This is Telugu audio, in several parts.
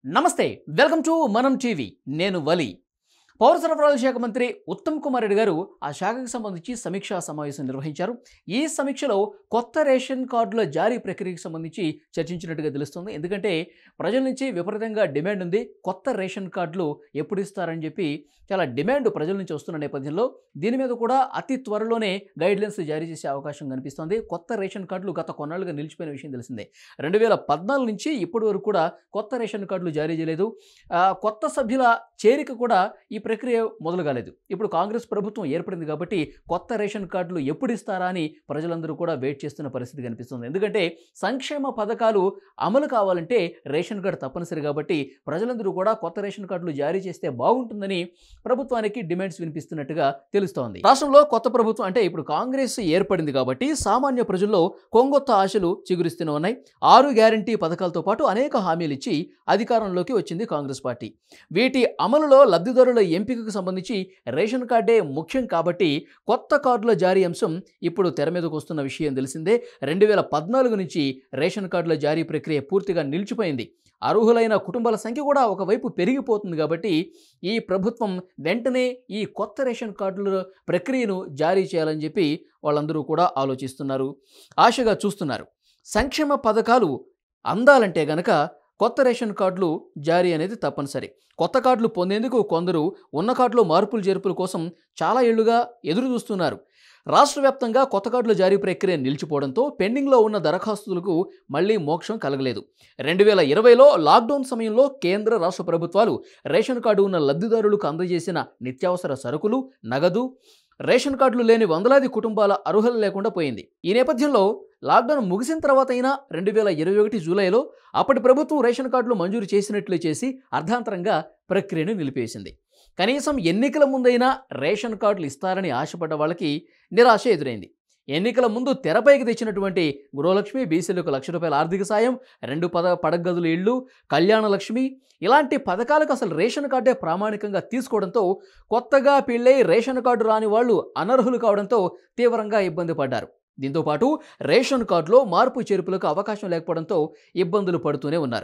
నమస్తే వెల్కమ్ టు మనం టీవీ నేను వలి పౌర సరఫరాల శాఖ మంత్రి ఉత్తమ్ కుమార్ రెడ్డి గారు ఆ శాఖకు సంబంధించి సమీక్షా సమావేశం నిర్వహించారు ఈ సమీక్షలో కొత్త రేషన్ కార్డుల జారీ ప్రక్రియకు సంబంధించి చర్చించినట్టుగా తెలుస్తుంది ఎందుకంటే ప్రజల నుంచి విపరీతంగా డిమాండ్ ఉంది కొత్త రేషన్ కార్డులు ఎప్పుడు ఇస్తారని చెప్పి చాలా డిమాండ్ ప్రజల నుంచి వస్తున్న నేపథ్యంలో దీని మీద కూడా అతి త్వరలోనే గైడ్లైన్స్ జారీ చేసే అవకాశం కనిపిస్తోంది కొత్త రేషన్ కార్డులు గత కొన్నాళ్ళుగా నిలిచిపోయిన విషయం తెలిసిందే రెండు వేల పద్నాలుగు నుంచి ఇప్పటి వరకు కూడా కొత్త రేషన్ కార్డులు జారీ చేయలేదు ఆ, కొత్త సభ్యుల చేరిక కూడా ఈ ప్రక్రియ మొదలు కాలేదు ఇప్పుడు కాంగ్రెస్ ప్రభుత్వం ఏర్పడింది కాబట్టి కొత్త రేషన్ కార్డులు ఎప్పుడు ఇస్తారా అని ప్రజలందరూ కూడా వెయిట్ చేస్తున్న పరిస్థితి కనిపిస్తుంది ఎందుకంటే సంక్షేమ పథకాలు అమలు కావాలంటే రేషన్ కార్డు తప్పనిసరి కాబట్టి ప్రజలందరూ కూడా కొత్త రేషన్ కార్డులు జారీ చేస్తే బాగుంటుందని ప్రభుత్వానికి డిమాండ్స్ వినిపిస్తున్నట్టుగా తెలుస్తోంది రాష్ట్రంలో కొత్త ప్రభుత్వం అంటే ఇప్పుడు కాంగ్రెస్ ఏర్పడింది కాబట్టి సామాన్య ప్రజల్లో కొంగొత్త ఆశలు చిగురిస్తూనే ఉన్నాయి ఆరు గ్యారంటీ పథకాలతో పాటు అనేక హామీలు ఇచ్చి అధికారంలోకి వచ్చింది కాంగ్రెస్ పార్టీ వీటి అమలులో లబ్ధిదారుల ఎంపికకు సంబంధించి రేషన్ కార్డే ముఖ్యం కాబట్టి కొత్త కార్డుల జారీ అంశం ఇప్పుడు తెర మీదకు వస్తున్న విషయం తెలిసిందే రెండు వేల పద్నాలుగు నుంచి రేషన్ కార్డుల జారీ ప్రక్రియ పూర్తిగా నిలిచిపోయింది అర్హులైన కుటుంబాల సంఖ్య కూడా ఒకవైపు పెరిగిపోతుంది కాబట్టి ఈ ప్రభుత్వం వెంటనే ఈ కొత్త రేషన్ కార్డుల ప్రక్రియను జారీ చేయాలని చెప్పి వాళ్ళందరూ కూడా ఆలోచిస్తున్నారు ఆశగా చూస్తున్నారు సంక్షేమ పథకాలు అందాలంటే గనక కొత్త రేషన్ కార్డులు జారీ అనేది తప్పనిసరి కొత్త కార్డులు పొందేందుకు కొందరు ఉన్న కార్డులో మార్పులు చేర్పుల కోసం చాలా ఏళ్లుగా ఎదురు చూస్తున్నారు రాష్ట్ర వ్యాప్తంగా కొత్త కార్డుల జారీ ప్రక్రియ నిలిచిపోవడంతో పెండింగ్లో ఉన్న దరఖాస్తులకు మళ్లీ మోక్షం కలగలేదు రెండు వేల ఇరవైలో లాక్డౌన్ సమయంలో కేంద్ర రాష్ట్ర ప్రభుత్వాలు రేషన్ కార్డు ఉన్న లబ్ధిదారులకు అందజేసిన నిత్యావసర సరుకులు నగదు రేషన్ కార్డులు లేని వందలాది కుటుంబాల అర్హులు లేకుండా పోయింది ఈ నేపథ్యంలో లాక్డౌన్ ముగిసిన తర్వాత అయినా రెండు వేల ఇరవై ఒకటి జూలైలో అప్పటి ప్రభుత్వం రేషన్ కార్డులు మంజూరు చేసినట్లు చేసి అర్ధాంతరంగా ప్రక్రియను నిలిపేసింది కనీసం ఎన్నికల ముందైనా రేషన్ కార్డులు ఇస్తారని ఆశపడ్డ వాళ్ళకి నిరాశ ఎదురైంది ఎన్నికల ముందు తెరపైకి తెచ్చినటువంటి గృహలక్ష్మి బీసీలకు లక్ష రూపాయల ఆర్థిక సాయం రెండు పద పడగదుల ఇళ్ళు కళ్యాణ లక్ష్మి ఇలాంటి పథకాలకు అసలు రేషన్ కార్డే ప్రామాణికంగా తీసుకోవడంతో కొత్తగా పెళ్ళై రేషన్ కార్డు రాని వాళ్ళు అనర్హులు కావడంతో తీవ్రంగా ఇబ్బంది పడ్డారు దీంతోపాటు రేషన్ కార్డులో మార్పు చేర్పులకు అవకాశం లేకపోవడంతో ఇబ్బందులు పడుతూనే ఉన్నారు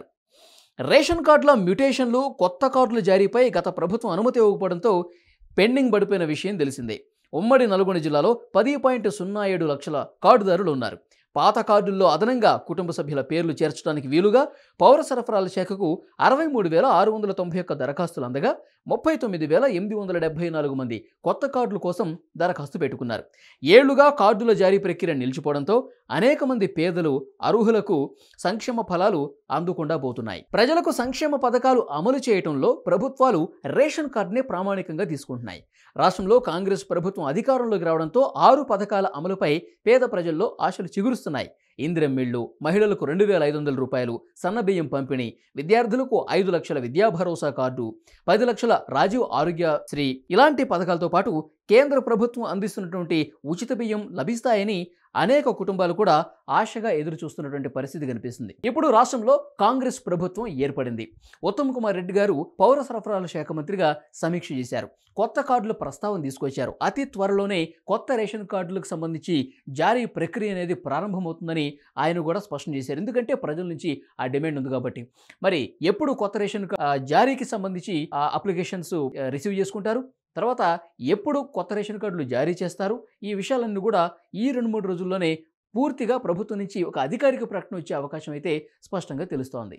రేషన్ కార్డుల మ్యుటేషన్లు కొత్త కార్డుల జారీపై గత ప్రభుత్వం అనుమతి ఇవ్వకపోవడంతో పెండింగ్ పడిపోయిన విషయం తెలిసిందే ఉమ్మడి నల్గొండ జిల్లాలో పది పాయింట్ సున్నా ఏడు లక్షల కార్డుదారులు ఉన్నారు పాత కార్డుల్లో అదనంగా కుటుంబ సభ్యుల పేర్లు చేర్చడానికి వీలుగా పౌర సరఫరాల శాఖకు అరవై మూడు వేల ఆరు వందల తొంభై ఒక్క దరఖాస్తులు అందగా ముప్పై తొమ్మిది వేల ఎనిమిది వందల డెబ్బై నాలుగు మంది కొత్త కార్డుల కోసం దరఖాస్తు పెట్టుకున్నారు ఏళ్లుగా కార్డుల జారీ ప్రక్రియ నిలిచిపోవడంతో అనేక మంది పేదలు అర్హులకు సంక్షేమ ఫలాలు అందకుండా పోతున్నాయి ప్రజలకు సంక్షేమ పథకాలు అమలు చేయటంలో ప్రభుత్వాలు రేషన్ కార్డునే ప్రామాణికంగా తీసుకుంటున్నాయి రాష్ట్రంలో కాంగ్రెస్ ప్రభుత్వం అధికారంలోకి రావడంతో ఆరు పథకాల అమలుపై పేద ప్రజల్లో ఆశలు చిగురుస్తున్నాయి ఇందిరమ్మిళ్ళు మహిళలకు రెండు వేల ఐదు వందల రూపాయలు సన్నబియ్యం పంపిణీ విద్యార్థులకు ఐదు లక్షల విద్యా భరోసా కార్డు పది లక్షల రాజీవ్ ఆరోగ్య శ్రీ ఇలాంటి పథకాలతో పాటు కేంద్ర ప్రభుత్వం అందిస్తున్నటువంటి ఉచిత బియ్యం లభిస్తాయని అనేక కుటుంబాలు కూడా ఆశగా ఎదురు చూస్తున్నటువంటి పరిస్థితి కనిపిస్తుంది ఇప్పుడు రాష్ట్రంలో కాంగ్రెస్ ప్రభుత్వం ఏర్పడింది ఉత్తమ్ కుమార్ రెడ్డి గారు పౌర సరఫరాల శాఖ మంత్రిగా సమీక్ష చేశారు కొత్త కార్డుల ప్రస్తావన తీసుకొచ్చారు అతి త్వరలోనే కొత్త రేషన్ కార్డులకు సంబంధించి జారీ ప్రక్రియ అనేది ప్రారంభమవుతుందని ఆయన కూడా స్పష్టం చేశారు ఎందుకంటే ప్రజల నుంచి ఆ డిమాండ్ ఉంది కాబట్టి మరి ఎప్పుడు కొత్త రేషన్ కా- ఆ, జారీకి సంబంధించి ఆ అప్లికేషన్స్ ఆ, రిసీవ్ చేసుకుంటారు తర్వాత ఎప్పుడు కొత్త రేషన్ కార్డులు జారీ చేస్తారు ఈ విషయాలన్నీ కూడా ఈ రెండు మూడు రోజుల్లోనే పూర్తిగా ప్రభుత్వం నుంచి ఒక అధికారిక ప్రకటన వచ్చే అవకాశం అయితే స్పష్టంగా తెలుస్తోంది